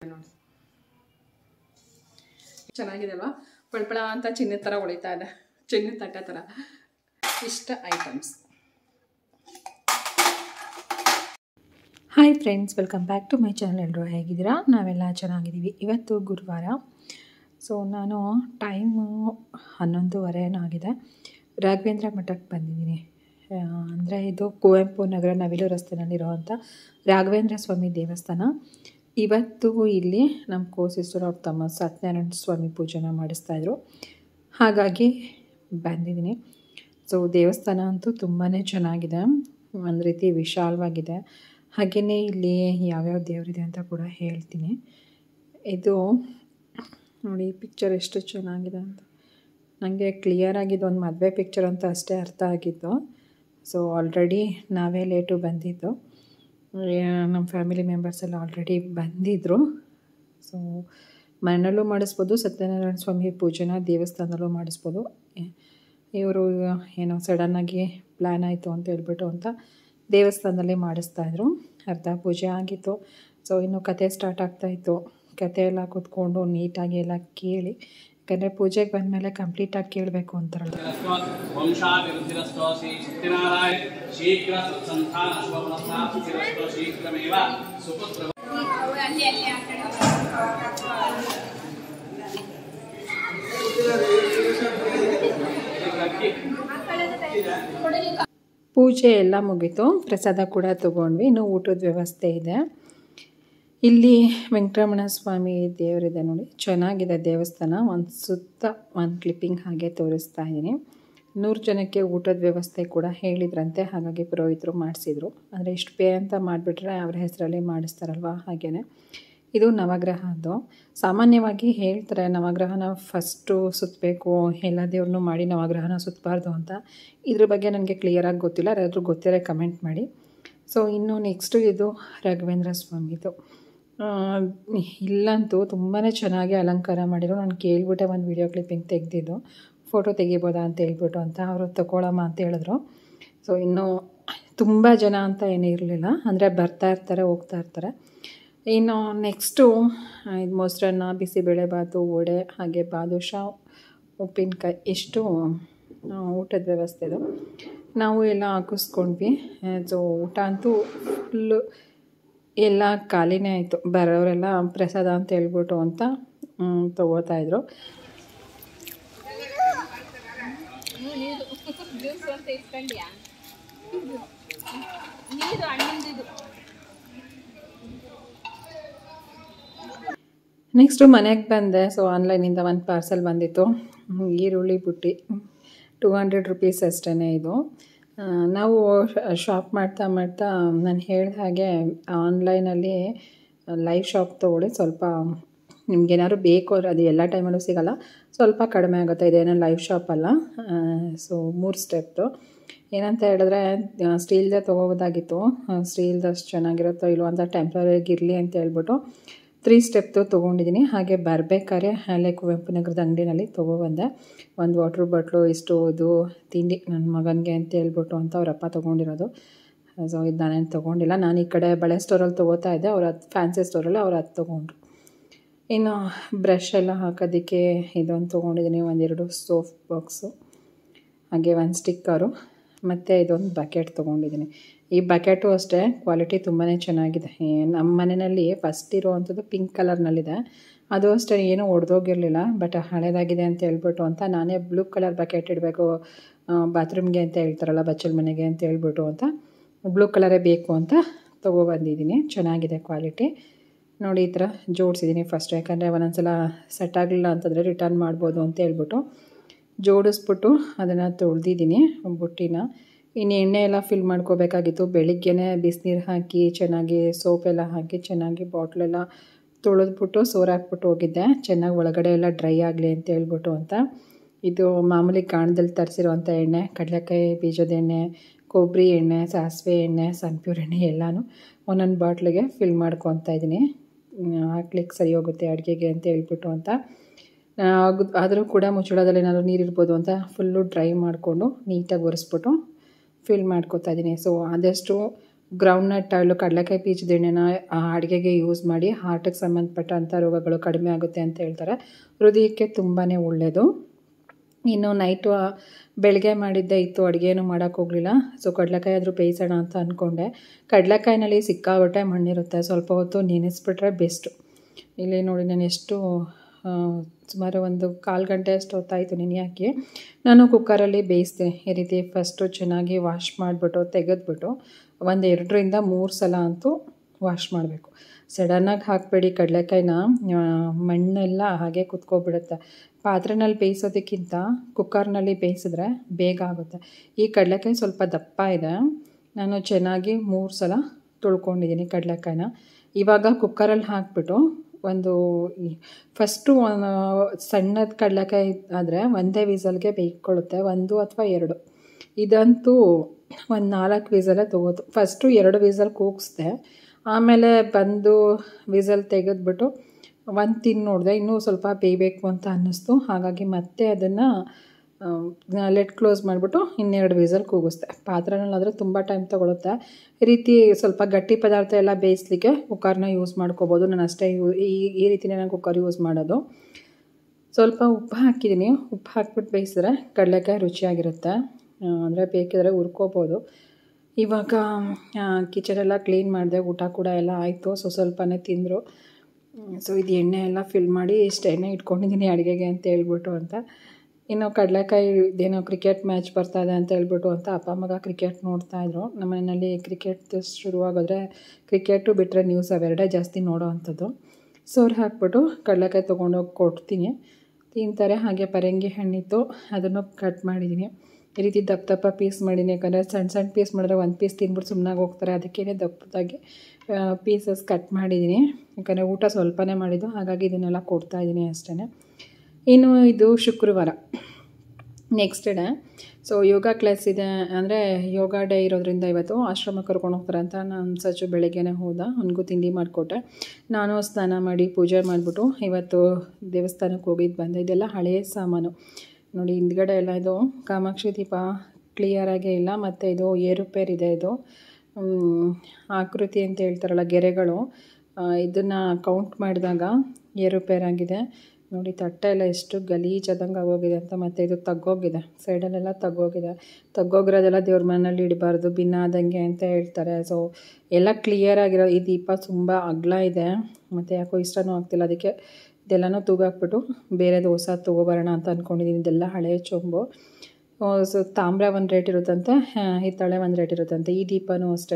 ನೋಡಿ ಚೆನ್ನಾಗಿದೆ ಅಲ್ವಾ ಪಳ್ಪಳ ಅಂತ ಚಿನ್ನದ ಥರ ಹೊಳಿತಾ ಇದೆ ಚಿನ್ನದ ತಟ್ಟೆ ಥರ ಇಷ್ಟ items hi friends welcome back to my channel ಎಲ್ಲರೂ ಹೇಗಿದ್ದೀರಾ ನಾವೆಲ್ಲ ಚೆನ್ನಾಗಿದ್ದೀವಿ ಇವತ್ತು ಗುರುವಾರ ಸೊ ನಾನು ಟೈಮು ಹನ್ನೊಂದುವರೆನಾಗಿದೆ ರಾಘವೇಂದ್ರ ಮಠಕ್ಕೆ ಬಂದಿದ್ದೀನಿ ಅಂದರೆ ಇದು ಕುವೆಂಪು ನಗರ ನವಿಲು ರಸ್ತೆನಲ್ಲಿರುವಂಥ ರಾಘವೇಂದ್ರ ಸ್ವಾಮಿ ದೇವಸ್ಥಾನ ಇವತ್ತು ಇಲ್ಲಿ ನಮ್ಮ ಕೋ ಸಿಸ್ಟರ್ ಅವ್ರ ತಮ್ಮ ಸತ್ಯನಾರಾಯಣ ಸ್ವಾಮಿ ಪೂಜೆನ ಮಾಡಿಸ್ತಾಯಿದ್ರು ಹಾಗಾಗಿ ಬಂದಿದ್ದೀನಿ ಸೊ ದೇವಸ್ಥಾನ ಅಂತೂ ತುಂಬಾ ಚೆನ್ನಾಗಿದೆ ಒಂದು ರೀತಿ ವಿಶಾಲವಾಗಿದೆ ಹಾಗೆಯೇ ಇಲ್ಲಿ ಯಾವ್ಯಾವ ದೇವರಿದೆ ಅಂತ ಕೂಡ ಹೇಳ್ತೀನಿ ಇದು ನೋಡಿ ಪಿಕ್ಚರ್ ಎಷ್ಟು ಚೆನ್ನಾಗಿದೆ ಅಂತ ನನಗೆ ಕ್ಲಿಯರ್ ಆಗಿದ್ದು ಒಂದು ಮದುವೆ ಪಿಕ್ಚರ್ ಅಂತ ಅಷ್ಟೇ ಅರ್ಥ ಆಗಿತ್ತು ಸೊ ಆಲ್ರೆಡಿ ನಾವೇ ಲೇಟು ಬಂದಿದ್ದು ನಮ್ಮ ಫ್ಯಾಮಿಲಿ ಮೆಂಬರ್ಸ್ ಎಲ್ಲ ಆಲ್ರೆಡಿ ಬಂದಿದ್ದರು ಸೊ ಮನೆಯಲ್ಲೂ ಮಾಡಿಸ್ಬೋದು ಸತ್ಯನಾರಾಯಣ ಸ್ವಾಮಿ ಪೂಜೆನ ದೇವಸ್ಥಾನದಲ್ಲೂ ಮಾಡಿಸ್ಬೋದು ಇವರು ಏನೋ ಸಡನ್ನಾಗಿ ಪ್ಲ್ಯಾನ್ ಆಯಿತು ಅಂತ ಹೇಳ್ಬಿಟ್ಟು ಅಂತ ದೇವಸ್ಥಾನದಲ್ಲಿ ಮಾಡಿಸ್ತಾಯಿದ್ರು ಅರ್ಧ ಪೂಜೆ ಆಗಿತ್ತು ಸೊ ಇನ್ನು ಕತೆ ಸ್ಟಾರ್ಟ್ ಆಗ್ತಾಯಿತ್ತು ಕತೆ ಎಲ್ಲ ಕೂತ್ಕೊಂಡು ನೀಟಾಗಿ ಎಲ್ಲ ಕೇಳಿ ಯಾಕಂದರೆ ಪೂಜೆಗೆ ಬಂದಮೇಲೆ ಕಂಪ್ಲೀಟಾಗಿ ಕೇಳಬೇಕು ಅಂತಾರಲ್ಲ ವಂಶಾಭಿವೃದ್ಧಿರಸ್ತೋ ಶ್ರೀ ಸತ್ಯನಾರಾಯಣ ಶೀಘ್ರ ಸತ್ಸಂತಾನ ಶುಭಮನಸ್ಸಾಭಿರಸ್ತೋ ಶೀಘ್ರಮೇವ ಸುಪುತ್ರ ಪೂಜೆ ಎಲ್ಲ ಮುಗೀತು ಪ್ರಸಾದ ಕೂಡ ತೊಗೊಂಡ್ವಿ ಇನ್ನು ಊಟದ ವ್ಯವಸ್ಥೆ ಇದೆ ಇಲ್ಲಿ ವೆಂಕಟರಮಣ ಸ್ವಾಮಿ ದೇವರಿದೆ ನೋಡಿ ಚೆನ್ನಾಗಿದೆ ದೇವಸ್ಥಾನ ಒಂದು ಸುತ್ತ ಒಂದು ಕ್ಲಿಪ್ಪಿಂಗ್ ಹಾಗೆ ತೋರಿಸ್ತಾ ಇದ್ದೀನಿ ನೂರು ಜನಕ್ಕೆ ಊಟದ ವ್ಯವಸ್ಥೆ ಕೂಡ ಹೇಳಿದ್ರಂತೆ ಹಾಗಾಗಿ ಪುರೋಹಿತರು ಮಾಡಿಸಿದ್ರು ಅಂದರೆ ಇಷ್ಟು ಪೇ ಅಂತ ಮಾಡಿಬಿಟ್ರೆ ಅವ್ರ ಹೆಸರಲ್ಲಿ ಮಾಡಿಸ್ತಾರಲ್ವ ಹಾಗೆಯೇ ಇದು ನವಗ್ರಹದ್ದು ಸಾಮಾನ್ಯವಾಗಿ ಹೇಳ್ತಾರೆ ನವಗ್ರಹನ ಫಸ್ಟು ಸುತ್ತಬೇಕು ಎಲ್ಲ ದೇವ್ರನ್ನೂ ಮಾಡಿ ನವಗ್ರಹನ ಸುತ್ತಬಾರ್ದು ಅಂತ ಇದ್ರ ಬಗ್ಗೆ ನನಗೆ ಕ್ಲಿಯರಾಗಿ ಗೊತ್ತಿಲ್ಲ ಯಾರಾದರೂ ಗೊತ್ತಿರೋ ಕಮೆಂಟ್ ಮಾಡಿ ಸೊ ಇನ್ನು ನೆಕ್ಸ್ಟು ಇದು ರಾಘವೇಂದ್ರ ಸ್ವಾಮಿದು ಇಲ್ಲಂತೂ ತುಂಬಾ ಚೆನ್ನಾಗಿ ಅಲಂಕಾರ ಮಾಡಿರೋ ನಾನು ಕೇಳಿಬಿಟ್ಟೆ ಒಂದು ವೀಡಿಯೋ ಕ್ಲಿಪ್ಪಿಂಗ್ ತೆಗೆದಿದ್ದು ಫೋಟೋ ತೆಗಿಬೋದಾ ಅಂತ ಹೇಳ್ಬಿಟ್ಟು ಅಂತ ಅವರು ತಗೊಳಮ್ಮ ಅಂತ ಹೇಳಿದ್ರು ಸೊ ಇನ್ನು ತುಂಬ ಜನ ಅಂತ ಏನೂ ಇರಲಿಲ್ಲ ಅಂದರೆ ಬರ್ತಾ ಇರ್ತಾರೆ ಹೋಗ್ತಾ ಇರ್ತಾರೆ ಇನ್ನು ನೆಕ್ಸ್ಟು ಇದು ಮೊಸರನ್ನ ಬಿಸಿಬೇಳೆಬಾತು ವಡೆ ಹಾಗೆ ಬಾದುಷಾ ಉಪ್ಪಿನಕಾಯಿ ಎಷ್ಟು ಊಟದ ವ್ಯವಸ್ಥೆದು ನಾವು ಎಲ್ಲ ಹಾಕಿಸ್ಕೊಂಡ್ವಿ ಸೊ ಊಟ ಅಂತೂ ಫುಲ್ಲು ಎಲ್ಲ ಖಾಲಿನೇ ಆಯಿತು ಬರೋರೆಲ್ಲ ಪ್ರಸಾದ ಅಂತ ಹೇಳ್ಬಿಟ್ಟು ಅಂತ ತೊಗೋತಾಯಿದ್ರು ನೆಕ್ಸ್ಟು ಮನೆಗೆ ಬಂದೆ ಸೊ ಆನ್ಲೈನಿಂದ ಒಂದು ಪಾರ್ಸೆಲ್ ಬಂದಿತ್ತು ಈರುಳ್ಳಿ ಬುಟ್ಟಿ ಟೂ ಹಂಡ್ರೆಡ್ ರುಪೀಸ್ ಅಷ್ಟೇ ಇದು ನಾವು ಶಾಪ್ ಮಾಡ್ತಾ ಮಾಡ್ತಾ ನಾನು ಹೇಳಿದ ಹಾಗೆ ಆನ್ಲೈನಲ್ಲಿ ಲೈವ್ ಶಾಪ್ ತೊಗೊಳ್ಳಿ ಸ್ವಲ್ಪ ನಿಮ್ಗೇನಾದ್ರು ಬೇಕು ಅಂದರೆ ಅದು ಎಲ್ಲ ಟೈಮಲ್ಲೂ ಸಿಗೋಲ್ಲ ಸ್ವಲ್ಪ ಕಡಿಮೆ ಆಗುತ್ತೆ ಇದೇನೋ ಲೈವ್ ಶಾಪ್ ಅಲ್ಲ ಸೊ ಮೂರು ಸ್ಟೆಪ್ದು ಏನಂತ ಹೇಳಿದ್ರೆ ಸ್ಟೀಲ್ದೇ ತೊಗೋಬೋದಾಗಿತ್ತು ಸ್ಟೀಲ್ದು ಅಷ್ಟು ಚೆನ್ನಾಗಿರುತ್ತೋ ಇಲ್ವೋ ಅಂತ ಟೆಂಪ್ರರಿಗೆ ಇರಲಿ ಅಂತ ಹೇಳ್ಬಿಟ್ಟು ತ್ರೀ ಸ್ಟೆಪ್ದು ತೊಗೊಂಡಿದ್ದೀನಿ ಹಾಗೆ ಬರಬೇಕಾದ್ರೆ ಅಲ್ಲೇ ಕುವೆಂಪು ನಗರದ ಅಂಗಡಿನಲ್ಲಿ ತೊಗೊಬಂದೆ ಒಂದು ವಾಟ್ರ್ ಬಾಟ್ಲು ಇಷ್ಟು ಇದು ತಿಂಡಿ ನನ್ನ ಮಗನಿಗೆ ಅಂತ ಹೇಳ್ಬಿಟ್ಟು ಅಂತ ಅವರಪ್ಪ ತೊಗೊಂಡಿರೋದು ಸೊ ಇದು ನಾನೇನು ತೊಗೊಂಡಿಲ್ಲ ನಾನು ಈ ಕಡೆ ಬಳೆ ಸ್ಟೋರಲ್ಲಿ ತೊಗೋತಾ ಇದ್ದೆ ಅವ್ರು ಅದು ಫ್ಯಾನ್ಸಿ ಸ್ಟೋರಲ್ಲಿ ಅವ್ರು ಅದು ತೊಗೊಂಡ್ರು ಇನ್ನು ಬ್ರಷ್ ಎಲ್ಲ ಹಾಕೋದಕ್ಕೆ ಇದೊಂದು ತೊಗೊಂಡಿದ್ದೀನಿ ಒಂದೆರಡು ಸೋಪ್ ಬಾಕ್ಸು ಹಾಗೆ ಒಂದು ಸ್ಟಿಕ್ಕರು ಮತ್ತು ಇದೊಂದು ಬಕೆಟ್ ತೊಗೊಂಡಿದ್ದೀನಿ ಈ ಬಕೆಟು ಅಷ್ಟೇ ಕ್ವಾಲಿಟಿ ತುಂಬಾ ಚೆನ್ನಾಗಿದೆ ನಮ್ಮ ಮನೆಯಲ್ಲಿ ಫಸ್ಟ್ ಇರುವಂಥದ್ದು ಪಿಂಕ್ ಕಲರ್ನಲ್ಲಿದೆ ಅದು ಅಷ್ಟೇ ಏನೂ ಒಡೆದೋಗಿರಲಿಲ್ಲ ಬಟ್ ಹಳೇದಾಗಿದೆ ಅಂತ ಹೇಳ್ಬಿಟ್ಟು ಅಂತ ನಾನೇ ಬ್ಲೂ ಕಲರ್ ಬಕೆಟ್ ಇಡಬೇಕು ಬಾತ್ರೂಮ್ಗೆ ಅಂತ ಹೇಳ್ತಾರಲ್ಲ ಬಚ್ಚಲ ಮನೆಗೆ ಅಂತ ಹೇಳ್ಬಿಟ್ಟು ಅಂತ ಬ್ಲೂ ಕಲರೇ ಬೇಕು ಅಂತ ತೊಗೊಬಂದಿದ್ದೀನಿ ಚೆನ್ನಾಗಿದೆ ಕ್ವಾಲಿಟಿ ನೋಡಿ ಈ ಥರ ಜೋಡಿಸಿದ್ದೀನಿ ಫಸ್ಟ್ ಯಾಕಂದರೆ ಒಂದೊಂದ್ಸಲ ಸೆಟ್ ಆಗಲಿಲ್ಲ ಅಂತಂದರೆ ರಿಟರ್ನ್ ಮಾಡ್ಬೋದು ಅಂತ ಹೇಳ್ಬಿಟ್ಟು ಜೋಡಿಸ್ಬಿಟ್ಟು ಅದನ್ನು ತೊಳೆದಿದ್ದೀನಿ ಬುಟ್ಟಿನ ಇನ್ನು ಎಣ್ಣೆ ಎಲ್ಲ ಫಿಲ್ ಮಾಡ್ಕೋಬೇಕಾಗಿತ್ತು ಬೆಳಿಗ್ಗೆನೇ ಬಿಸಿನೀರು ಹಾಕಿ ಚೆನ್ನಾಗಿ ಸೋಪೆಲ್ಲ ಹಾಕಿ ಚೆನ್ನಾಗಿ ಬಾಟ್ಲೆಲ್ಲ ತೊಳೆದ್ಬಿಟ್ಟು ಸೋರಾಕ್ಬಿಟ್ಟು ಹೋಗಿದ್ದೆ ಚೆನ್ನಾಗಿ ಒಳಗಡೆ ಎಲ್ಲ ಡ್ರೈ ಆಗಲಿ ಅಂತ ಹೇಳ್ಬಿಟ್ಟು ಅಂತ ಇದು ಮಾಮೂಲಿ ಗಾಣದಲ್ಲಿ ತರಿಸಿರುವಂಥ ಎಣ್ಣೆ ಕಡಲೆಕಾಯಿ ಬೀಜದ ಎಣ್ಣೆ ಕೊಬ್ಬರಿ ಎಣ್ಣೆ ಸಾಸಿವೆ ಎಣ್ಣೆ ಸನ್ಪ್ಯೂರ್ ಎಣ್ಣೆ ಎಲ್ಲನೂ ಒಂದೊಂದು ಬಾಟ್ಲಿಗೆ ಫಿಲ್ ಮಾಡ್ಕೊತಾ ಇದ್ದೀನಿ ಹಾಕ್ಲಿಕ್ಕೆ ಸರಿ ಹೋಗುತ್ತೆ ಅಡುಗೆಗೆ ಅಂತ ಹೇಳ್ಬಿಟ್ಟು ಅಂತ ಆದರೂ ಕೂಡ ಮುಚ್ಚಳದಲ್ಲಿ ಏನಾದರೂ ನೀರಿರ್ಬೋದು ಅಂತ ಫುಲ್ಲು ಡ್ರೈ ಮಾಡಿಕೊಂಡು ನೀಟಾಗಿ ಒರೆಸ್ಬಿಟ್ಟು ಫಿಲ್ ಮಾಡ್ಕೊತಾ ಇದ್ದೀನಿ ಸೊ ಆದಷ್ಟು ಗ್ರೌಂಡ್ನಟ್ ಆಯಿಲು ಕಡಲೆಕಾಯಿ ಬೀಜದ ಎಣ್ಣೆನ ಆ ಅಡುಗೆಗೆ ಯೂಸ್ ಮಾಡಿ ಹಾರ್ಟಿಗೆ ಸಂಬಂಧಪಟ್ಟಂಥ ರೋಗಗಳು ಕಡಿಮೆ ಆಗುತ್ತೆ ಅಂತ ಹೇಳ್ತಾರೆ ಹೃದಯಕ್ಕೆ ತುಂಬಾ ಒಳ್ಳೆಯದು ಇನ್ನು ನೈಟು ಬೆಳಗ್ಗೆ ಮಾಡಿದ್ದೆ ಇತ್ತು ಅಡುಗೆನೂ ಮಾಡೋಕ್ಕೆ ಹೋಗಲಿಲ್ಲ ಸೊ ಕಡಲೆಕಾಯಿ ಆದರೂ ಬೇಯಿಸೋಣ ಅಂತ ಅಂದ್ಕೊಂಡೆ ಕಡಲೆಕಾಯಿನಲ್ಲಿ ಸಿಕ್ಕಾಬಟ್ಟೆ ಮಣ್ಣಿರುತ್ತೆ ಸ್ವಲ್ಪ ಹೊತ್ತು ನೆನೆಸ್ಬಿಟ್ರೆ ಬೆಸ್ಟು ಇಲ್ಲಿ ನೋಡಿ ನಾನು ಎಷ್ಟು ಆ, ಸುಮಾರು ಒಂದು ಕಾಲು ಗಂಟೆ ಅಷ್ಟು ಹೊತ್ತಾಯಿತು ನೆನೆ ಹಾಕಿ ನಾನು ಕುಕ್ಕರಲ್ಲಿ ಬೇಯಿಸಿದೆ ಈ ರೀತಿ ಫಸ್ಟು ಚೆನ್ನಾಗಿ ವಾಶ್ ಮಾಡಿಬಿಟ್ಟು ತೆಗೆದ್ಬಿಟ್ಟು ಒಂದು ಎರಡರಿಂದ ಮೂರು ಸಲ ಅಂತೂ ವಾಶ್ ಮಾಡಬೇಕು ಸಡನ್ನಾಗಿ ಹಾಕಬೇಡಿ ಕಡಲೆಕಾಯಿನ ಆ, ಮಣ್ಣೆಲ್ಲ ಹಾಗೆ ಕುತ್ಕೊಬಿಡುತ್ತೆ ಪಾತ್ರೆನಲ್ಲಿ ಬೇಯಿಸೋದಕ್ಕಿಂತ ಕುಕ್ಕರ್ನಲ್ಲಿ ಬೇಯಿಸಿದ್ರೆ ಬೇಗ ಆಗುತ್ತೆ ಈ ಕಡಲೆಕಾಯಿ ಸ್ವಲ್ಪ ದಪ್ಪ ಇದೆ ನಾನು ಚೆನ್ನಾಗಿ ಮೂರು ಸಲ ತೊಳ್ಕೊಂಡಿದ್ದೀನಿ ಕಡಲೆಕಾಯಿನ ಇವಾಗ ಕುಕ್ಕರಲ್ಲಿ ಹಾಕ್ಬಿಟ್ಟು ಒಂದು ಫಸ್ಟು ಸಣ್ಣದ ಕಡಲೆಕಾಯಿ ಆದರೆ ಒಂದೇ ವೀಸಲ್ಗೆ ಬೇಯ್ಕೊಳ್ಳುತ್ತೆ ಒಂದು ಅಥವಾ ಎರಡು ಇದಂತೂ ಒಂದು ನಾಲ್ಕು ವೀಸಲ್ಲೇ ತೊಗೋತು ಫಸ್ಟು ಎರಡು ವೀಸಲ್ ಕೂಗಿಸ್ದೆ ಆಮೇಲೆ ಬಂದು ವೀಸಲ್ ತೆಗೆದ್ಬಿಟ್ಟು ಒಂದು ತಿಂದು ನೋಡಿದೆ ಇನ್ನೂ ಸ್ವಲ್ಪ ಬೇಯಬೇಕು ಅಂತ ಅನ್ನಿಸ್ತು ಹಾಗಾಗಿ ಮತ್ತೆ ಅದನ್ನು ಲೆಟ್ ಕ್ಲೋಸ್ ಮಾಡಿಬಿಟ್ಟು ಇನ್ನೆರಡು ವೀಸಲ್ ಕೂಗಿಸ್ದೆ ಪಾತ್ರೆನಲ್ಲಾದರೆ ತುಂಬ ಟೈಮ್ ತೊಗೊಳುತ್ತೆ ಈ ರೀತಿ ಸ್ವಲ್ಪ ಗಟ್ಟಿ ಪದಾರ್ಥ ಎಲ್ಲ ಬೇಯಿಸ್ಲಿಕ್ಕೆ ಕುಕ್ಕರ್ನ ಯೂಸ್ ಮಾಡ್ಕೋಬೋದು ನಾನು ಅಷ್ಟೇ ಯೂ ಈ ಈ ರೀತಿನೇ ನಾನು ಕುಕ್ಕರ್ ಯೂಸ್ ಮಾಡೋದು ಸ್ವಲ್ಪ ಉಪ್ಪು ಹಾಕಿದ್ದೀನಿ ಉಪ್ಪು ಹಾಕ್ಬಿಟ್ಟು ಬೇಯಿಸಿದ್ರೆ ಕಡಲೆಕಾಯಿ ರುಚಿಯಾಗಿರುತ್ತೆ ಅಂದರೆ ಬೇಕಿದ್ರೆ ಹುರ್ಕೋಬೋದು ಇವಾಗ ಕಿಚನೆಲ್ಲ ಕ್ಲೀನ್ ಮಾಡಿದೆ ಊಟ ಕೂಡ ಎಲ್ಲ ಆಯಿತು ಸೊ ಸ್ವಲ್ಪನೇ ತಿಂದರು ಸೊ ಇದು ಎಣ್ಣೆ ಎಲ್ಲ ಫಿಲ್ ಮಾಡಿ ಇಷ್ಟು ಎಣ್ಣೆ ಇಟ್ಕೊಂಡಿದ್ದೀನಿ ಅಡುಗೆಗೆ ಅಂತ ಹೇಳ್ಬಿಟ್ಟು ಅಂತ ಇನ್ನು ಕಡಲೆಕಾಯಿ ಇದೇನೋ ಕ್ರಿಕೆಟ್ ಮ್ಯಾಚ್ ಬರ್ತಾ ಇದೆ ಅಂತ ಹೇಳ್ಬಿಟ್ಟು ಅಂತ ಅಪ್ಪ ಮಗ ಕ್ರಿಕೆಟ್ ನೋಡ್ತಾಯಿದ್ರು ನಮ್ಮ ಮನೆಯಲ್ಲಿ ಕ್ರಿಕೆಟ್ ಶುರುವಾಗೋದ್ರೆ ಕ್ರಿಕೆಟು ಬಿಟ್ಟರೆ ನ್ಯೂಸ್ ಅವೆರಡೇ ಜಾಸ್ತಿ ನೋಡೋ ಅಂಥದ್ದು ಸೋರ್ ಹಾಕ್ಬಿಟ್ಟು ಕಡಲೆಕಾಯಿ ತೊಗೊಂಡೋಗಿ ಕೊಡ್ತೀನಿ ತಿಂತಾರೆ ಹಾಗೆ ಪರಂಗಿ ಹಣ್ಣಿತ್ತು ಅದನ್ನು ಕಟ್ ಮಾಡಿದ್ದೀನಿ ಈ ರೀತಿ ದಪ್ಪ ದಪ್ಪ ಪೀಸ್ ಮಾಡೀನಿ ಯಾಕಂದರೆ ಸಣ್ಣ ಸಣ್ಣ ಪೀಸ್ ಮಾಡಿದ್ರೆ ಒಂದು ಪೀಸ್ ತಿಂದ್ಬಿಟ್ಟು ಸುಮ್ಮನಾಗಿ ಹೋಗ್ತಾರೆ ಅದಕ್ಕೇ ದಪ್ಪದಾಗಿ ಪೀಸಸ್ ಕಟ್ ಮಾಡಿದ್ದೀನಿ ಯಾಕಂದರೆ ಊಟ ಸ್ವಲ್ಪನೇ ಮಾಡಿದ್ದು ಹಾಗಾಗಿ ಇದನ್ನೆಲ್ಲ ಕೊಡ್ತಾಯಿದ್ದೀನಿ ಅಷ್ಟೇ ಇನ್ನು ಇದು ಶುಕ್ರವಾರ next day so yoga class ಇದೆ ಅಂದರೆ ಯೋಗ ಡೇ ಇರೋದ್ರಿಂದ ಇವತ್ತು ಆಶ್ರಮ ಕರ್ಕೊಂಡು ಹೋಗ್ತಾರೆ ಅಂತ ನಾನು ಸಚ್ಚು ಬೆಳಗ್ಗೆನೇ ಹೋದ ಅವನಿಗೂ ತಿಂಡಿ ಮಾಡಿಕೊಟ್ಟೆ ನಾನು ಸ್ನಾನ ಮಾಡಿ ಪೂಜೆ ಮಾಡಿಬಿಟ್ಟು ಇವತ್ತು ದೇವಸ್ಥಾನಕ್ಕೆ ಹೋಗಿದ್ದು ಬಂದೆ ಇದೆಲ್ಲ ಹಳೆಯ ಸಾಮಾನು ನೋಡಿ ಹಿಂದ್ಗಡೆ ಎಲ್ಲ ಇದು ಕಾಮಾಕ್ಷಿ ದೀಪ ಕ್ಲಿಯರಾಗೇ ಇಲ್ಲ ಮತ್ತು ಇದು ಏರುಪೇರಿದೆ ಇದು ಮ್, ಆಕೃತಿ ಅಂತ ಹೇಳ್ತಾರಲ್ಲ ಗೆರೆಗಳು ಇದನ್ನು ಕೌಂಟ್ ಮಾಡಿದಾಗ ಏರುಪೇರಾಗಿದೆ ನೋಡಿ ತಟ್ಟೆ ಎಲ್ಲ ಎಷ್ಟು ಗಲೀಜಾದಂಗೆ ಆಗೋಗಿದೆ ಅಂತ ಮತ್ತು ಇದು ತಗ್ಗೋಗಿದೆ ಸೈಡಲ್ಲೆಲ್ಲ ತಗ್ಗೋಗಿದೆ ತಗ್ಗೋಗಿರೋದೆಲ್ಲ ದೇವ್ರ ಮನೆಯಲ್ಲಿ ಇಡಬಾರ್ದು ಭಿನ್ನ ಆದಂಗೆ ಅಂತ ಹೇಳ್ತಾರೆ ಸೊ ಎಲ್ಲ ಕ್ಲಿಯರ್ ಆಗಿರೋ ಈ ದೀಪ ತುಂಬ ಅಗಲ ಇದೆ ಮತ್ತು ಯಾಕೋ ಇಷ್ಟನೂ ಆಗ್ತಿಲ್ಲ ಅದಕ್ಕೆ ಇದೆಲ್ಲನೂ ತೂಗಾಕ್ಬಿಟ್ಟು ಬೇರೆದು ಹೊಸ ತೊಗೊಬರೋಣ ಅಂತ ಅಂದ್ಕೊಂಡಿದ್ದೀನಿ ಇದೆಲ್ಲ ಹಳೆಯ ಚೊಂಬು ಸೊ ತಾಮ್ರ ಒಂದು ರೇಟ್ ಇರುತ್ತಂತೆ ಆ, ಹಿತ್ತಾಳೆ ಒಂದು ರೇಟ್ ಇರುತ್ತಂತೆ ಈ ದೀಪನೂ ಅಷ್ಟೇ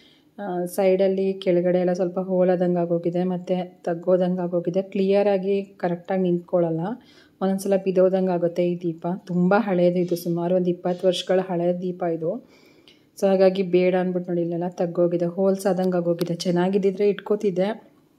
ಸೈಡಲ್ಲಿ ಕೆಳಗಡೆ ಎಲ್ಲ ಸ್ವಲ್ಪ ಹೋಲದಂಗೆ ಆಗೋಗಿದೆ ಮತ್ತು ತಗ್ಗೋದಂಗೆ ಆಗೋಗಿದೆ ಕ್ಲಿಯರಾಗಿ ಕರೆಕ್ಟಾಗಿ ನಿಂತ್ಕೊಳ್ಳಲ್ಲ ಒಂದೊಂದು ಸಲ ಬಿದೋದಂಗೆ ಆಗುತ್ತೆ ಈ ದೀಪ ತುಂಬ ಹಳೆಯದು ಇದು ಸುಮಾರು ಒಂದು ಇಪ್ಪತ್ತು ವರ್ಷಗಳ ಹಳೆಯ ದೀಪ ಇದು ಸೊ ಹಾಗಾಗಿ ಬೇಡ ಅಂದ್ಬಿಟ್ಟು ನೋಡಿ ಇಲ್ಲೆಲ್ಲ ತಗ್ಗೋಗಿದೆ ಹೋಲ್ಸ್ ಆದಂಗೆ ಆಗೋಗಿದೆ ಚೆನ್ನಾಗಿದ್ದಿದ್ರೆ ಇಟ್ಕೋತಿದ್ದೆ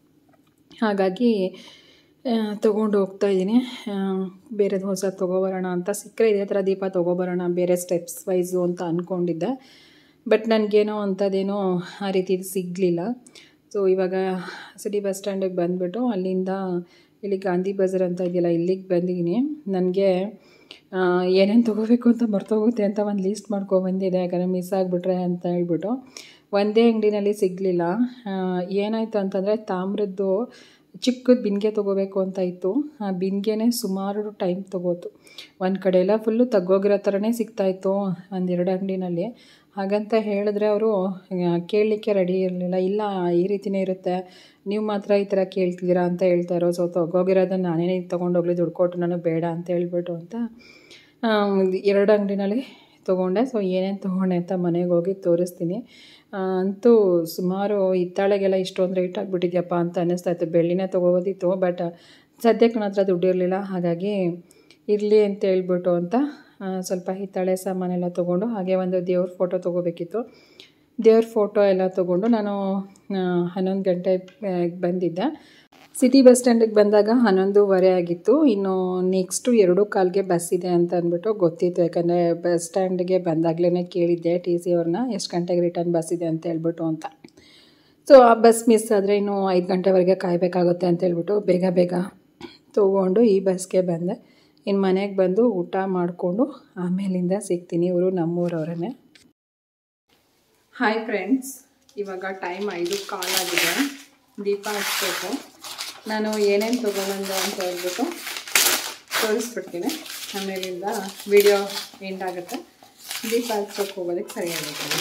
ಹಾಗಾಗಿ ತೊಗೊಂಡು ಹೋಗ್ತಾ ಇದ್ದೀನಿ ಬೇರೆದು ಹೊಸ ತೊಗೊಬರೋಣ ಅಂತ ಸಿಕ್ಕರೆ ಇದೇ ಥರ ದೀಪ ತೊಗೊಬರೋಣ ಬೇರೆ ಸ್ಟೆಪ್ಸ್ ವೈಸು ಅಂತ ಅಂದ್ಕೊಂಡಿದ್ದೆ ಬಟ್ ನನಗೇನೋ ಅಂಥದ್ದೇನೋ ಆ ರೀತಿ ಸಿಗಲಿಲ್ಲ ಸೊ ಇವಾಗ ಸಿಟಿ ಬಸ್ ಸ್ಟ್ಯಾಂಡಿಗೆ ಬಂದುಬಿಟ್ಟು ಅಲ್ಲಿಂದ ಇಲ್ಲಿ ಗಾಂಧಿ ಬಜಾರ್ ಅಂತ ಇದೆಯಲ್ಲ ಇಲ್ಲಿಗೆ ಬಂದಿದ್ದೀನಿ ನನಗೆ ಏನೇನು ತೊಗೋಬೇಕು ಅಂತ ಮರ್ತೋಗುತ್ತೆ ಅಂತ ಒಂದು ಲೀಸ್ಟ್ ಮಾಡ್ಕೊಬಂದಿದೆ ಯಾಕಂದರೆ ಮಿಸ್ ಆಗಿಬಿಟ್ರೆ ಅಂತ ಹೇಳ್ಬಿಟ್ಟು ಒಂದೇ ಅಂಗಡಿನಲ್ಲಿ ಸಿಗಲಿಲ್ಲ ಏನಾಯಿತು ಅಂತಂದರೆ ತಾಮ್ರದ್ದು ಚಿಕ್ಕದು ಬಿನ್ಗೆ ತೊಗೋಬೇಕು ಅಂತ ಇತ್ತು ಆ ಬಿನ್ಗೆನೇ ಸುಮಾರು ಟೈಮ್ ತೊಗೋತು ಒಂದು ಕಡೆ ಎಲ್ಲ ಫುಲ್ಲು ತಗ್ಗೋಗಿರೋ ಥರನೇ ಸಿಗ್ತಾಯಿತ್ತು ಒಂದೆರಡು ಅಂಗಡಿನಲ್ಲಿ ಹಾಗಂತ ಹೇಳಿದ್ರೆ ಅವರು ಕೇಳಲಿಕ್ಕೆ ರೆಡಿ ಇರಲಿಲ್ಲ ಇಲ್ಲ ಈ ರೀತಿನೇ ಇರುತ್ತೆ ನೀವು ಮಾತ್ರ ಈ ಥರ ಕೇಳ್ತಿದ್ದೀರಾ ಅಂತ ಹೇಳ್ತಾರೋ ಸೊ ತಗೋಗಿರೋದನ್ನ ನಾನೇ ತೊಗೊಂಡೋಗ್ಲಿ ದುಡ್ಡು ಕೊಟ್ಟು ನನಗೆ ಬೇಡ ಅಂತ ಹೇಳ್ಬಿಟ್ಟು ಅಂತ ಆ, ಎರಡು ಅಂಗಡಿನಲ್ಲಿ ತೊಗೊಂಡೆ ಸೊ ಏನೇನು ತೊಗೊಂಡೆ ಅಂತ ಮನೆಗೆ ಹೋಗಿ ತೋರಿಸ್ತೀನಿ ಆ, ಅಂತೂ ಸುಮಾರು ಹಿತ್ತಾಳೆಗೆಲ್ಲ ಇಷ್ಟೊಂದು ರೇಟ್ ಆಗಿಬಿಟ್ಟಿದ್ಯಪ್ಪ ಅಂತ ಅನ್ನಿಸ್ತಾ ಇತ್ತು ಬೆಳ್ಳಿನೇ ತೊಗೋಬೋದಿತ್ತು ಬಟ್ ಸದ್ಯಕ್ಕೆ ನನ್ನ ಹತ್ರ ದುಡ್ಡು ಇರಲಿಲ್ಲ ಹಾಗಾಗಿ ಇರಲಿ ಅಂತ ಹೇಳ್ಬಿಟ್ಟು ಅಂತ ಆ, ಸ್ವಲ್ಪ ಹಿತ್ತಾಳೆ ಸಾಮಾನೆಲ್ಲ ತೊಗೊಂಡು ಹಾಗೆ ಒಂದು ದೇವ್ರ ಫೋಟೋ ತೊಗೋಬೇಕಿತ್ತು ದೇವ್ರ ಫೋಟೋ ಎಲ್ಲ ತೊಗೊಂಡು ನಾನು ಆ, ಹನ್ನೊಂದು ಗಂಟೆ ಆ, ಬಂದಿದ್ದೆ ಸಿಟಿ ಬಸ್ ಸ್ಟ್ಯಾಂಡಿಗೆ ಬಂದಾಗ ಹನ್ನೊಂದುವರೆ ಆಗಿತ್ತು ಇನ್ನು ನೆಕ್ಸ್ಟು ಎರಡು ಕಾಲ್ಗೆ ಬಸ್ ಇದೆ ಅಂತ ಅಂದ್ಬಿಟ್ಟು ಗೊತ್ತಿತ್ತು ಯಾಕಂದರೆ ಬಸ್ ಸ್ಟ್ಯಾಂಡ್ಗೆ ಬಂದಾಗಲೇ ಕೇಳಿದ್ದೆ ಟಿ ಸಿ ಅವ್ರನ್ನ ಎಷ್ಟು ಗಂಟೆಗೆ ರಿಟರ್ನ್ ಬಸ್ ಇದೆ ಅಂತ ಹೇಳ್ಬಿಟ್ಟು ಅಂತ ಸೊ ಆ ಬಸ್ ಮಿಸ್ ಆದರೆ ಇನ್ನು ಐದು ಗಂಟೆವರೆಗೆ ಕಾಯಬೇಕಾಗುತ್ತೆ ಅಂತ ಹೇಳ್ಬಿಟ್ಟು ಬೇಗ ಬೇಗ ತೊಗೊಂಡು ಈ ಬಸ್ಗೆ ಬಂದೆ ಇನ್ನು ಮನೆಗೆ ಬಂದು ಊಟ ಮಾಡಿಕೊಂಡು ಆಮೇಲಿಂದ ಸಿಗ್ತೀನಿ ಇವರು ನಮ್ಮೂರವರೇ ಹಾಯ್ ಫ್ರೆಂಡ್ಸ್ ಇವಾಗ ಟೈಮ್ ಐದು ಕಾಲಾಗಿದೆ ದೀಪ ಹಚ್ಬೇಕು ನಾನು ಏನೇನು ತೊಗೊಬಂದೆ ಅಂತ ಹೇಳ್ಬಿಟ್ಟು ತೋರಿಸ್ಬಿಡ್ತೀನಿ ಆಮೇಲಿಂದ ವಿಡಿಯೋ ಎಂಡ್ ಆಗುತ್ತೆ ದೀಪ ಹಚ್ಚೋಕೆ ಹೋಗೋದಕ್ಕೆ ಸರಿಯಾಗುತ್ತೆ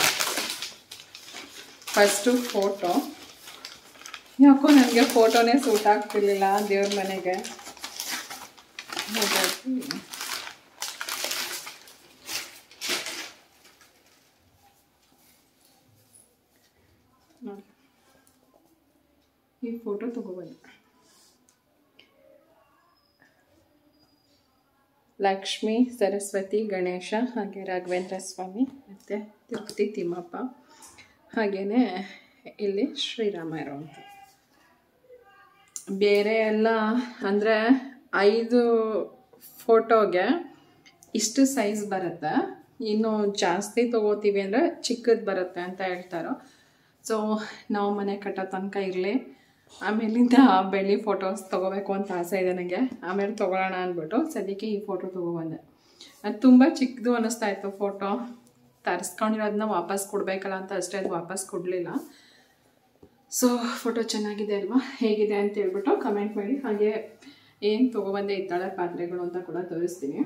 ಫಸ್ಟು ಫೋಟೋ ಯಾಕೋ ನನಗೆ ಫೋಟೋನೇ ಸೂಟ್ ಆಗ್ತಿರ್ಲಿಲ್ಲ ದೇವ್ರ ಮನೆಗೆ ಹಾಗಾಗಿ ನೋಡಿ ಈ ಫೋಟೋ ತಗೋಬಂದೆ ಲಕ್ಷ್ಮಿ ಸರಸ್ವತಿ ಗಣೇಶ ಹಾಗೆ ರಾಘವೇಂದ್ರ ಸ್ವಾಮಿ ಮತ್ತು ತಿರುಪತಿ ತಿಮ್ಮಪ್ಪ ಹಾಗೆಯೇ ಇಲ್ಲಿ ಶ್ರೀರಾಮ ಇರುವಂಥ ಬೇರೆ ಎಲ್ಲ ಅಂದರೆ ಐದು ಫೋಟೋಗೆ ಇಷ್ಟು ಸೈಜ್ ಬರುತ್ತೆ ಇನ್ನು ಜಾಸ್ತಿ ತೊಗೋತೀವಿ ಅಂದರೆ ಚಿಕ್ಕದು ಬರುತ್ತೆ ಅಂತ ಹೇಳ್ತಾರೋ ಸೊ ನಾವು ಮನೆ ಕಟ್ಟೋ ತನಕ ಇರಲಿ ಆಮೇಲಿಂದ ಬೆಳ್ಳಿ ಫೋಟೋಸ್ ತೊಗೋಬೇಕು ಅಂತ ಆಸೆ ಇದೆ ನನಗೆ ಆಮೇಲೆ ತೊಗೊಳ್ಳೋಣ ಅಂದ್ಬಿಟ್ಟು ಸದ್ಯಕ್ಕೆ ಈ ಫೋಟೋ ತೊಗೊಬಂದೆ ಅದು ತುಂಬ ಚಿಕ್ಕದು ಅನ್ನಿಸ್ತಾ ಇತ್ತು ಫೋಟೋ ತರಿಸ್ಕೊಂಡಿರೋದನ್ನ ವಾಪಸ್ ಕೊಡಬೇಕಲ್ಲ ಅಂತ ಅಷ್ಟೇ ಅದು ವಾಪಸ್ ಕೊಡಲಿಲ್ಲ ಸೊ ಫೋಟೋ ಚೆನ್ನಾಗಿದೆ ಅಲ್ವಾ ಹೇಗಿದೆ ಅಂತ ಹೇಳ್ಬಿಟ್ಟು ಕಮೆಂಟ್ ಮಾಡಿ ಹಾಗೆ ಏನು ತೊಗೊಬಂದೆ ಇದ್ದಾಳೆ ಪಾತ್ರೆಗಳು ಅಂತ ಕೂಡ ತೋರಿಸ್ತೀನಿ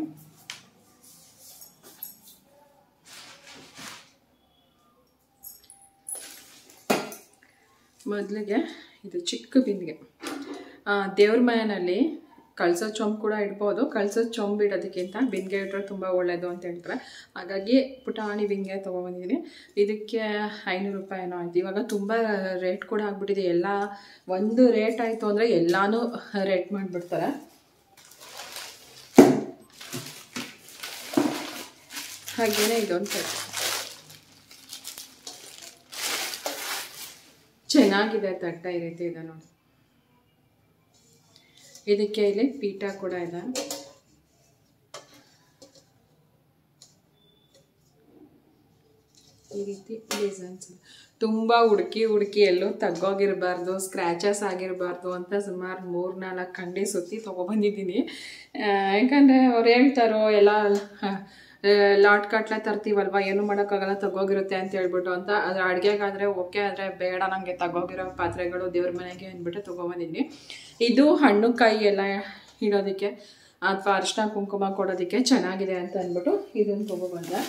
ಮೊದಲಿಗೆ ಇದು ಚಿಕ್ಕ ಬಿಂದಿಗೆ ದೇವ್ರ ಮನೆಯಲ್ಲಿ ಕಳ್ಸೋ ಚೊಂಬು ಕೂಡ ಇಡ್ಬೋದು ಕಳ್ಸೋ ಚೊಂಬು ಇಡೋದಕ್ಕಿಂತ ಬಿಂದಿಗೆ ಇಟ್ಟರೆ ತುಂಬ ಒಳ್ಳೆಯದು ಅಂತ ಹೇಳ್ತಾರೆ ಹಾಗಾಗಿ ಪುಟಾಣಿ ಬಿಂದಿಗೆ ತೊಗೊಬಂದಿದ್ದೀನಿ ಇದಕ್ಕೆ ಐನೂರು ರೂಪಾಯಿ ಏನೋ ಆಯ್ತು ಇವಾಗ ತುಂಬ ರೇಟ್ ಕೂಡ ಆಗ್ಬಿಟ್ಟಿದೆ ಎಲ್ಲ ಒಂದು ರೇಟ್ ಆಯಿತು ಅಂದರೆ ಎಲ್ಲನೂ ರೇಟ್ ಮಾಡಿಬಿಡ್ತಾರೆ ಹಾಗೇನೆ ಇದೊಂದು ಸೆಟ್ ಚೆನ್ನಾಗಿದೆ ತಟ್ಟ ಈ ರೀತಿ ಇದೆ ನೋಡಿ ಇದಕ್ಕೆ ಇಲ್ಲಿ ಪೀಠ ಕೂಡ ಇದೆ ಈ ರೀತಿ ಡಿಸೈನ್ಸ್ ತುಂಬ ಹುಡುಕಿ ಹುಡುಕಿ ಎಲ್ಲೂ ತಗ್ಗೋಗಿರಬಾರ್ದು ಸ್ಕ್ರ್ಯಾಚಸ್ ಆಗಿರಬಾರ್ದು ಅಂತ ಸುಮಾರು ಮೂರು ನಾಲ್ಕು ಕಂಡಿ ಸುತ್ತಿ ತೊಗೊಬಂದಿದ್ದೀನಿ ಯಾಕಂದರೆ ಅವ್ರು ಹೇಳ್ತಾರೋ ಎಲ್ಲ ಲಾಟ್ ಕಟ್ಲೆ ತರ್ತೀವಲ್ವ ಏನು ಮಾಡೋಕ್ಕಾಗಲ್ಲ ತಗೋಗಿರುತ್ತೆ ಅಂತ ಹೇಳ್ಬಿಟ್ಟು ಅಂತ ಅದ್ರ ಅಡುಗೆಗಾದರೆ ಓಕೆ ಆದರೆ ಬೇಡ ನನಗೆ ತಗೋಗಿರೋ ಪಾತ್ರೆಗಳು ದೇವ್ರ ಮನೆಗೆ ಅಂದ್ಬಿಟ್ಟು ತೊಗೊಬಂದಿದ್ದೀನಿ ಇದು ಹಣ್ಣು ಕಾಯಿ ಎಲ್ಲ ಇಡೋದಕ್ಕೆ ಅಥವಾ ಅರಿಶಿನ ಕುಂಕುಮ ಕೊಡೋದಕ್ಕೆ ಚೆನ್ನಾಗಿದೆ ಅಂತ ಅಂದ್ಬಿಟ್ಟು ಇದನ್ನು ತೊಗೊಬಂದೆ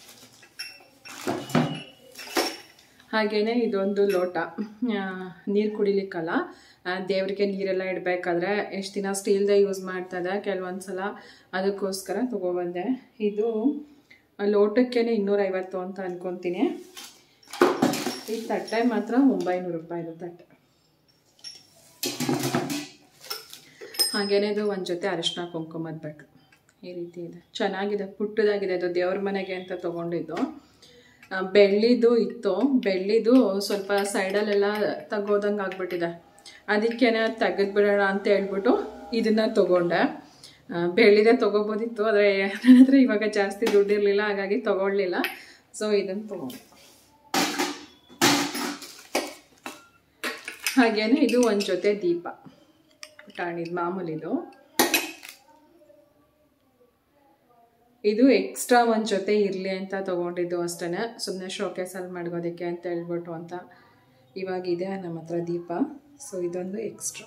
ಹಾಗೆಯೇ ಇದೊಂದು ಲೋಟ ನೀರು ಕುಡಿಲಿಕ್ಕಲ್ಲ ದೇವರಿಗೆ ನೀರೆಲ್ಲ ಇಡಬೇಕಾದ್ರೆ ಎಷ್ಟು ದಿನ ಸ್ಟೀಲ್ದೇ ಯೂಸ್ ಮಾಡ್ತದೆ ಕೆಲವೊಂದು ಸಲ ಅದಕ್ಕೋಸ್ಕರ ತೊಗೊಬಂದೆ ಇದು ಲೋಟಕ್ಕೇ ಇನ್ನೂರೈವತ್ತು ಅಂತ ಅನ್ಕೊತೀನಿ ಈ ತಟ್ಟೆ ಮಾತ್ರ ಒಂಬೈನೂರು ರೂಪಾಯಿದು ತಟ್ಟೆ ಹಾಗೇನೆ ಇದು ಒಂದು ಜೊತೆ ಅರಿಶಿನ ಕುಂಕುಮದ ಬಟ್ಟಲು ಈ ರೀತಿ ಇದೆ ಚೆನ್ನಾಗಿದೆ ಪುಟ್ಟದಾಗಿದೆ ಅದು ದೇವ್ರ ಮನೆಗೆ ಅಂತ ತೊಗೊಂಡಿದ್ದು ಬೆಳ್ಳಿದು ಇತ್ತು ಬೆಳ್ಳಿದು ಸ್ವಲ್ಪ ಸೈಡಲ್ಲೆಲ್ಲ ತಗೋದಂಗೆ ಆಗ್ಬಿಟ್ಟಿದೆ ಅದಕ್ಕೇನೆ ತೆಗೆದ್ಬಿಡೋಣ ಅಂತ ಹೇಳ್ಬಿಟ್ಟು ಇದನ್ನು ತೊಗೊಂಡೆ ಬೆಳ್ಳಿದೆ ತೊಗೋಬೋದಿತ್ತು ಆದರೆ ನನ್ನ ಹತ್ರ ಇವಾಗ ಜಾಸ್ತಿ ದುಡ್ಡಿರಲಿಲ್ಲ ಹಾಗಾಗಿ ತೊಗೊಳ್ಲಿಲ್ಲ ಸೊ ಇದನ್ನು ತೊಗೊಂಡೆ ಹಾಗೇನೆ ಇದು ಒಂದು ಜೊತೆ ದೀಪ ಪುಟಾಣಿದು ಮಾಮೂಲಿದು ಇದು ಎಕ್ಸ್ಟ್ರಾ ಒಂದು ಜೊತೆ ಇರಲಿ ಅಂತ ತೊಗೊಂಡಿದ್ದು ಅಷ್ಟೇ ಸುಮ್ಮನೆ ಶೋಕೇಸಲ್ಲಿ ಮಾಡ್ಕೋದಕ್ಕೆ ಅಂತ ಹೇಳ್ಬಿಟ್ಟು ಅಂತ ಇವಾಗ ಇದೆ ನಮ್ಮ ಹತ್ರ ದೀಪ ಸೊ ಇದೊಂದು ಎಕ್ಸ್ಟ್ರಾ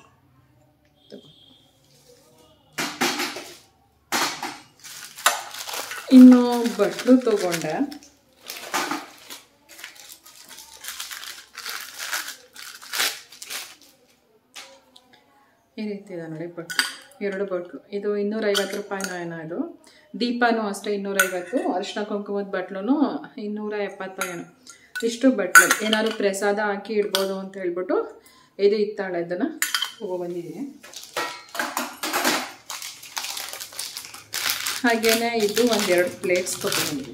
ಇನ್ನು ಬಟ್ಲು ತಗೊಂಡೆ ಈ ರೀತಿ ಇದೆ ನೋಡಿ ಬಟ್ಲು ಎರಡು ಬಟ್ಲು ಇದು ಇನ್ನೂರೈವತ್ತು ರೂಪಾಯಿನೋ ಏನೋ ಇದು ದೀಪನೂ ಅಷ್ಟೇ ಇನ್ನೂರೈವತ್ತು ಅರಿಶಿನ ಕುಂಕುಮದ ಬಟ್ಲು ಇನ್ನೂರ ಎಪ್ಪತ್ತು ಏನೋ ಇಷ್ಟು ಬಟ್ಲು ಏನಾದ್ರು ಪ್ರಸಾದ ಹಾಕಿ ಇಡ್ಬೋದು ಅಂತ ಹೇಳ್ಬಿಟ್ಟು ಇದು ಇತ್ತಾಳೆ ಇದನ್ನು ತೊಗೊಬಂದಿದ್ದೀನಿ ಹಾಗೇನೆ ಇದು ಒಂದೆರಡು ಪ್ಲೇಟ್ಸ್ ತೊಗೊಂಡಿದ್ದೀನಿ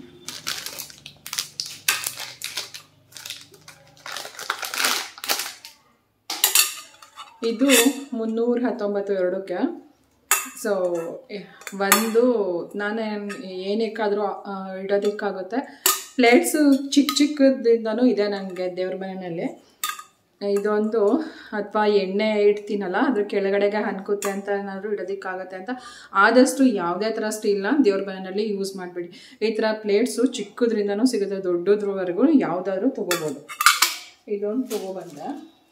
ಇದು ಮುನ್ನೂರ ಹತ್ತೊಂಬತ್ತು ಎರಡಕ್ಕೆ ಸೊ ಒಂದು ನಾನು ಏನಕ್ಕಾದರೂ ಇಡೋದಕ್ಕಾಗುತ್ತೆ ಪ್ಲೇಟ್ಸು ಚಿಕ್ಕ ಚಿಕ್ಕದಿಂದನೂ ಇದೆ ನನಗೆ ದೇವ್ರ ಮನೆಯಲ್ಲಿ ಇದೊಂದು ಅಥವಾ ಎಣ್ಣೆ ಇಡ್ತೀನಲ್ಲ ಅದ್ರ ಕೆಳಗಡೆಗೆ ಹನ್ಕುತ್ತೆ ಅಂತ ಏನಾದರೂ ಇಡೋದಕ್ಕಾಗತ್ತೆ ಅಂತ ಆದಷ್ಟು ಯಾವುದೇ ಥರ ಸ್ಟೀಲ್ನ ದೇವ್ರ ಮನೆಯಲ್ಲಿ ಯೂಸ್ ಮಾಡಿಬಿಡಿ ಈ ಥರ ಪ್ಲೇಟ್ಸು ಚಿಕ್ಕದ್ರಿಂದನೂ ಸಿಗುತ್ತೆ ದೊಡ್ಡದ್ರವರೆಗೂ ಯಾವುದಾದ್ರೂ ತೊಗೋಬೋದು ಇದೊಂದು ತೊಗೊಬಂದೆ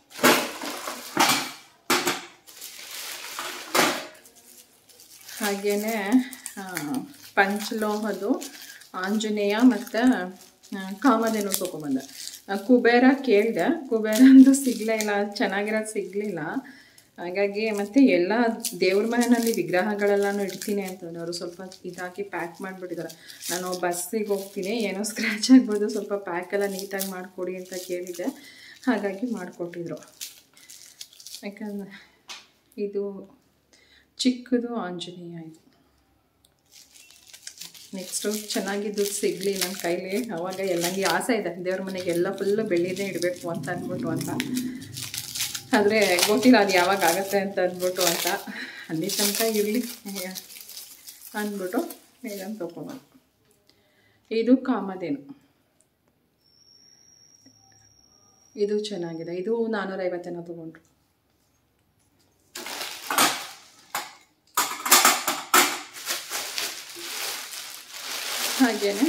ಹಾಗೆಯೇ ಪಂಚಲೋಹದು ಆಂಜನೇಯ ಮತ್ತು ಕಾಮಧೇನು ತೊಗೊಬಂದೆ ಆ, ಕುಬೇರ ಕೇಳಿದೆ ಕುಬೇರ ಅಂತೂ ಸಿಗಲೇ ಇಲ್ಲ ಚೆನ್ನಾಗಿರೋದು ಸಿಗಲಿಲ್ಲ ಹಾಗಾಗಿ ಮತ್ತು ಎಲ್ಲ ದೇವ್ರ ಮನೆಯಲ್ಲಿ ವಿಗ್ರಹಗಳೆಲ್ಲನೂ ಇಡ್ತೀನಿ ಅಂತಂದ್ರೆ ಅವರು ಸ್ವಲ್ಪ ಇದಾಕಿ ಪ್ಯಾಕ್ ಮಾಡಿಬಿಟ್ಟಿದ್ದಾರೆ ನಾನು ಬಸ್ಸಿಗೆ ಹೋಗ್ತೀನಿ ಏನೋ ಸ್ಕ್ರ್ಯಾಚ್ ಆಗ್ಬೋದು ಸ್ವಲ್ಪ ಪ್ಯಾಕ್ ಎಲ್ಲ ನೀಟಾಗಿ ಮಾಡಿಕೊಡಿ ಅಂತ ಕೇಳಿದ್ದೆ ಹಾಗಾಗಿ ಮಾಡಿಕೊಟ್ಟಿದ್ರು ಯಾಕಂದರೆ ಇದು ಚಿಕ್ಕದು ಆಂಜನೇಯ ಇದು ನೆಕ್ಸ್ಟು ಚೆನ್ನಾಗಿದ್ದು ಸಿಗಲಿ ನನ್ನ ಕೈಲಿ ಅವಾಗ ಎಲ್ಲ ನನಗೆ ಆಸೆ ಇದೆ ದೇವ್ರ ಮನೆಗೆ ಎಲ್ಲ ಫುಲ್ಲು ಬೆಳ್ಳಿದೇ ಇಡಬೇಕು ಅಂತ ಅಂದ್ಬಿಟ್ಟು ಅಂತ ಆದರೆ ಗೊತ್ತಿಲ್ಲ ಅದು ಯಾವಾಗ ಆಗುತ್ತೆ ಅಂತ ಅಂದ್ಬಿಟ್ಟು ಅಂತ ಅಲ್ಲಿ ತನಕ ಇರಲಿ ಅಂದ್ಬಿಟ್ಟು ಇದನ್ನು ತೊಗೊಂಡು ಇದು ಕಾಮಧೇನು ಇದು ಚೆನ್ನಾಗಿದೆ ಇದು ನಾನ್ನೂರೈವತ್ತೇನೋ ತೊಗೊಂಡ್ರು ಹಾಗೇನೆ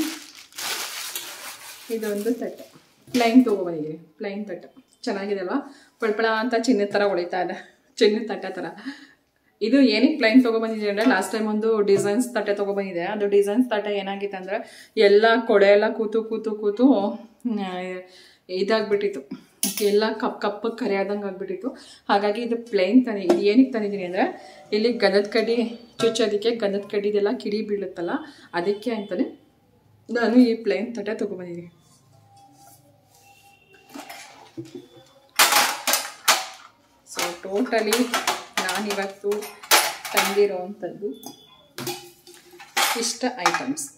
ಇದೊಂದು ತಟ್ಟೆ ಪ್ಲೈನ್ ತೊಗೊಬಂದಿದ್ದೀನಿ ಪ್ಲೈನ್ ತಟ್ಟೆ ಚೆನ್ನಾಗಿದೆ ಅಲ್ವಾ ಪಳ್ಪಳ ಅಂತ ಚಿನ್ನದ ಥರ ಹೊಳಿತಾ ಇದೆ ಚಿನ್ನದ ತಟ್ಟೆ ಥರ ಇದು ಏನಕ್ಕೆ ಪ್ಲೈನ್ ತೊಗೊಬಂದಿದ್ದೀನಿ ಅಂದರೆ ಲಾಸ್ಟ್ ಟೈಮ್ ಒಂದು ಡಿಸೈನ್ಸ್ ತಟ್ಟೆ ತೊಗೊಬಂದಿದೆ ಅದು ಡಿಸೈನ್ಸ್ ತಟ್ಟೆ ಏನಾಗಿತ್ತು ಅಂದರೆ ಎಲ್ಲ ಕೊಡೆ ಎಲ್ಲ ಕೂತು ಕೂತು ಕೂತು ಆ, ಇದಾಗ್ಬಿಟ್ಟಿತ್ತು ಎಲ್ಲ ಕಪ್ ಕಪ್ಪು ಕರಿಯಾದಂಗೆ ಆಗ್ಬಿಟ್ಟಿತ್ತು ಹಾಗಾಗಿ ಇದು ಪ್ಲೈನ್ ತಾನೆ ಇದು ಏನಕ್ಕೆ ತಂದಿದ್ದೀನಿ ಅಂದರೆ ಇಲ್ಲಿ ಗಂಧದ ಕಡ್ಡಿ ಚುಚ್ಚೋದಕ್ಕೆ ಗಂಧದ ಕಡ್ಡಿದೆಲ್ಲ ಕಿಡಿ ಬೀಳುತ್ತಲ್ಲ ಅದಕ್ಕೆ ಅಂತಲೇ ನಾನು ಈ ಪ್ಲೈನ್ ತಟ್ಟೆ ತೊಗೊಬಂದಿದ್ದೀನಿ ಸೊ ಟೋಟಲಿ ನಾನಿವತ್ತು ತಂದಿರೋ ಅಂಥದ್ದು ಇಷ್ಟ ಐಟಮ್ಸ್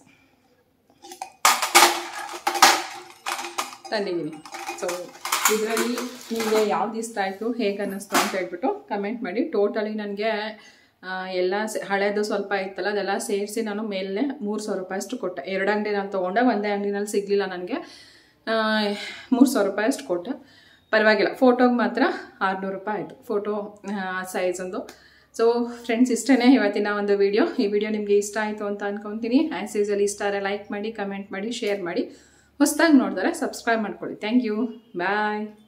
ತಂದಿದ್ದೀನಿ ಸೊ ಇದರಲ್ಲಿ ನಿಮಗೆ ಯಾವ್ದು ಇಷ್ಟ ಆಯಿತು ಹೇಗೆ ಅನ್ನಿಸ್ತು ಅಂತ ಹೇಳ್ಬಿಟ್ಟು ಕಮೆಂಟ್ ಮಾಡಿ ಟೋಟಲಿ ನನಗೆ ಎಲ್ಲ ಸೆ- ಹಳೇದು ಸ್ವಲ್ಪ ಇತ್ತಲ್ಲ ಅದೆಲ್ಲ ಸೇರಿಸಿ ನಾನು ಮೇಲೆ ಮೂರು ಸಾವಿರ ರೂಪಾಯಿ ಅಷ್ಟು ಕೊಟ್ಟೆ ಎರಡು ಅಂಗಡಿನಲ್ಲಿ ತೊಗೊಂಡೆ ಒಂದೇ ಅಂಗಡಿನಲ್ಲಿ ಸಿಗಲಿಲ್ಲ ನನಗೆ ಮೂರು ಸಾವಿರ ರೂಪಾಯಿ ಅಷ್ಟು ಕೊಟ್ಟೆ ಪರವಾಗಿಲ್ಲ ಫೋಟೋಗೆ ಮಾತ್ರ ಆರುನೂರು ರೂಪಾಯಿ ಆಯಿತು ಫೋಟೋ ಸೈಜೊಂದು ಸೊ ಫ್ರೆಂಡ್ಸ್ ಇಷ್ಟೇ ಇವತ್ತಿನ ಒಂದು ವಿಡಿಯೋ ಈ ವಿಡಿಯೋ ನಿಮಗೆ ಇಷ್ಟ ಆಯಿತು ಅಂತ ಅನ್ಕೊತೀನಿ ಆ್ಯಸ್ ಯೂಸಲಿ ಇಷ್ಟ ಆದರೆ ಲೈಕ್ ಮಾಡಿ ಕಮೆಂಟ್ ಮಾಡಿ ಶೇರ್ ಮಾಡಿ ಹೊಸ್ದಾಗಿ ನೋಡಿದ್ರೆ ಸಬ್ಸ್ಕ್ರೈಬ್ ಮಾಡ್ಕೊಳ್ಳಿ ಥ್ಯಾಂಕ್ ಯು ಬಾಯ್